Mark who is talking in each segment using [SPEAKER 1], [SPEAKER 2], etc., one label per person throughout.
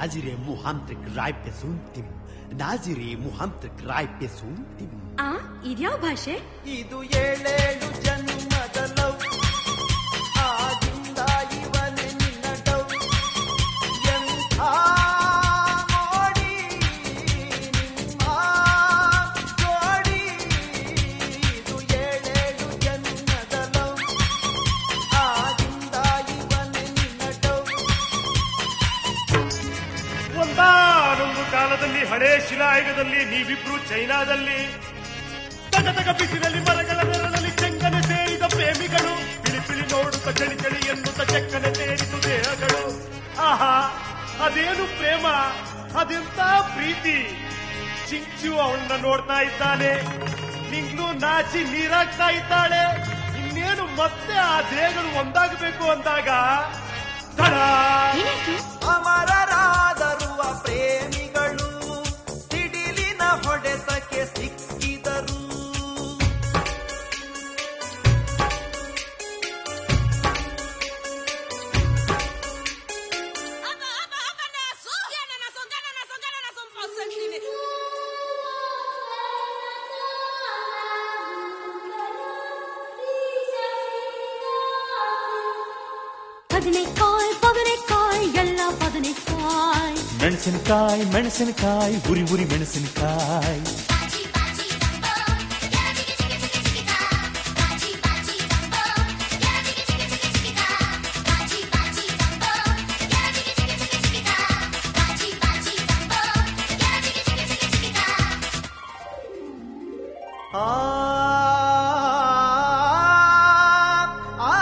[SPEAKER 1] नाजिरे मुहाम्त्रिक राय पे सुंतिम नाजिरे मुहाम्त्रिक राय पे सुंतिम
[SPEAKER 2] ಆ ಇದ್ಯಾವ ಭಾಷೆ
[SPEAKER 3] ಇದು ಏಳೇಳು ಜನ್ಮದ ಲವ್ ಆಗಿಂದ ಇವನೇ ನಿನ್ನ ಡವ್ ಎಂಥ ಮೋಡಿ ನಿಮ್ಮ ಜೋಡಿ ಇದು ಏಳೇಳು ಜನ್ಮದ ಲವ್ ಆಗಿಂದ ಇವನೇ ನಿನ್ನ ಡವ್
[SPEAKER 4] ಒಂದಾನೊಂದು ಕಾಲದಲ್ಲಿ ಹಳೆ ಶಿಲಾಯುಗದಲ್ಲಿ ನೀವಿಬ್ರು ಚೈನಾದಲ್ಲಿ ತಗ ತಗ ಬಿಸಿಲಲ್ಲಿ ಮರಗಳ ನೆರಳಲ್ಲಿ ಚೆಂಗನೆ ಸೇರಿದ ಪ್ರೇಮಿಗಳು ಪಿಳಿ ಪಿಳಿ ನೋಡುತ್ತ ಚಳಿ ಚಳಿ ಎನ್ನುತ್ತ ಚೆಕ್ಕನೆ ಸೇರಿತು ದೇಹಗಳು ಆಹಾ ಅದೇನು ಪ್ರೇಮ ಅದೆಂತ ಪ್ರೀತಿ ಚಿಂಚು ಅವಳನ್ನ ನೋಡ್ತಾ ಇದ್ದಾನೆ ನಿಂಗ್ಲು ನಾಚಿ ನೀರಾಗ್ತಾ ಇದ್ದಾಳೆ ಇನ್ನೇನು ಮತ್ತೆ ಆ ದೇಹಗಳು ಒಂದಾಗಬೇಕು ಅಂದಾಗ ತಡ
[SPEAKER 2] ಏನಾಯ್ತು
[SPEAKER 3] ಅಮರರಾದರುವ ಪ್ರೇಮಿಗಳು ಸಿಡಿಲಿನ ಹೊಡೆತಕ್ಕೆ ಸಿಕ್ಕಿದರು
[SPEAKER 2] ಬದನೆಕಾಯ್ ಬದನೆಕಾಯ್ ಎಲ್ಲ ಬದನೆಕಾಯ್
[SPEAKER 4] ಮೆಣಸಿನಕಾಯಿ ಮೆಣಸಿನಕಾಯಿ ಉರಿ ಉರಿ ಮೆಣಸಿನಕಾಯಿ
[SPEAKER 3] ಆ ಆ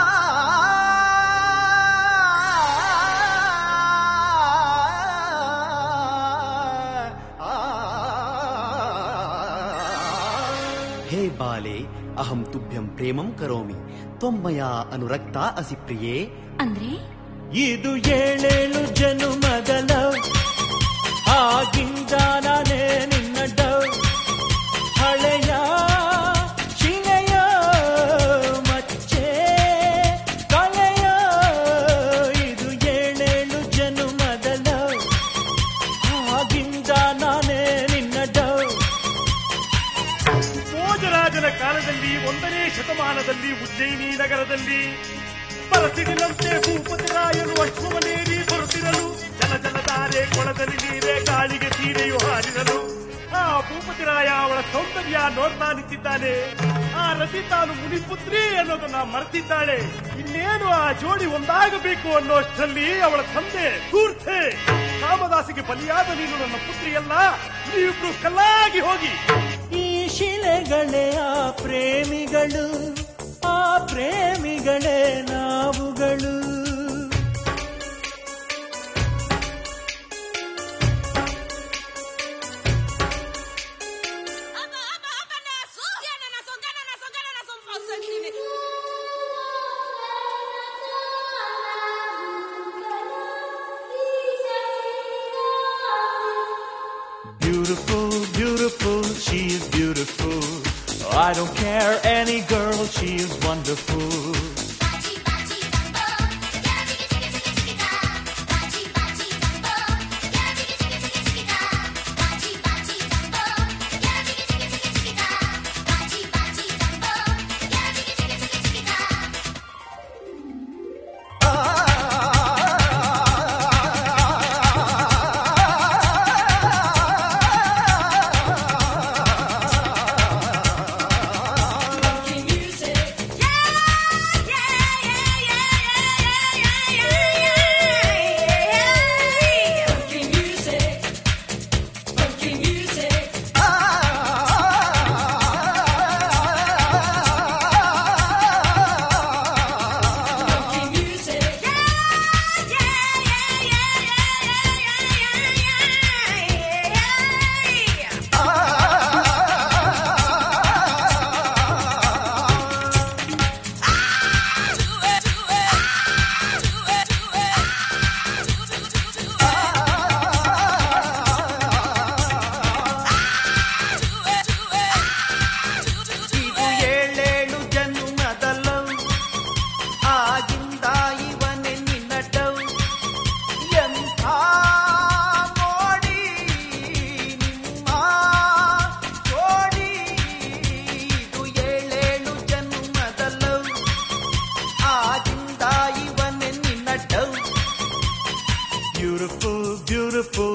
[SPEAKER 1] हे बाले अहम तुभ्यं प्रेमं करोमि त्वं मया अनुरक्ता असि प्रिये
[SPEAKER 2] ಅಂದ್ರೆ
[SPEAKER 4] ಇದು ಏಳೇಳು ಜನುಮದ ಲವ್ ಆಗಿಂದ ನಾನೇ ನಿನ್ನ ಡವ್ ಹಳೆಯ ಶಿಲೆಯ ಮಚ್ಚೆ ಕಳೆಯ ಇದು ಏಳೇಳು ಜನುಮದ ಲವ್ ಆಗಿಂದ ನಾನೇ ನಿನ್ನ ಡವ್ ಭೋಜರಾಜನ ಕಾಲದಲ್ಲಿ ಒಂದನೇ ಶತಮಾನದಲ್ಲಿ ಉಜ್ಜಯಿನಿ ನಗರದಲ್ಲಿ ಬರಸಿಡಿನಂತೆ ಭೂಪತಿರಾಯರು ಅಶ್ವಮನೇರಿ ಬರುತ್ತಿರಲು ಜಲ ಜಲಧಾರೆ ಕೊಳದಲ್ಲಿ ನೀರೇ ಗಾಳಿಗೆ ಸೀರೆಯು ಹಾರಿರಲು ಆ ಭೂಪತಿರಾಯ ಅವಳ ಸೌಂದರ್ಯ ನೋಡ್ತಾ ನಿಂತಿದ್ದಾನೆ ಆ ರತಿ ತಾನು ಮುನಿಪುತ್ರಿ ಅನ್ನೋದನ್ನ ಮರೆತಿದ್ದಾಳೆ ಇನ್ನೇನು ಆ ಜೋಡಿ ಒಂದಾಗಬೇಕು ಅನ್ನೋಷ್ಟರಲ್ಲಿ ಅವಳ ತಂದೆ ಕೂರ್ತೆ ಕಾಮದಾಸಿಗೆ ಬಲಿಯಾದ ನೀನು ನನ್ನ ಪುತ್ರಿಯಲ್ಲ ನೀವಿಬ್ರು ಕಲ್ಲಾಗಿ ಹೋಗಿ ಈ ಶಿಲೆಗಳೇ ಆ ಪ್ರೇಮಿಗಳು ಆ ಪ್ರೇಮಿಗಳೇ ನಾವುಗಳು Beautiful, beautiful, she is beautiful. I don't care any girl, she is wonderful.
[SPEAKER 2] Yeah!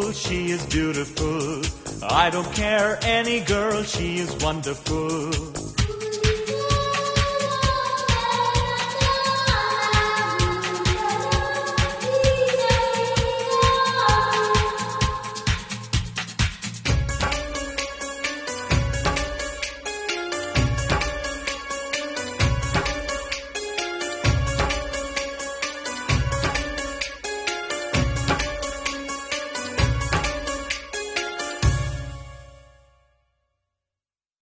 [SPEAKER 5] she is beautiful. I don't care any girl, she is wonderful.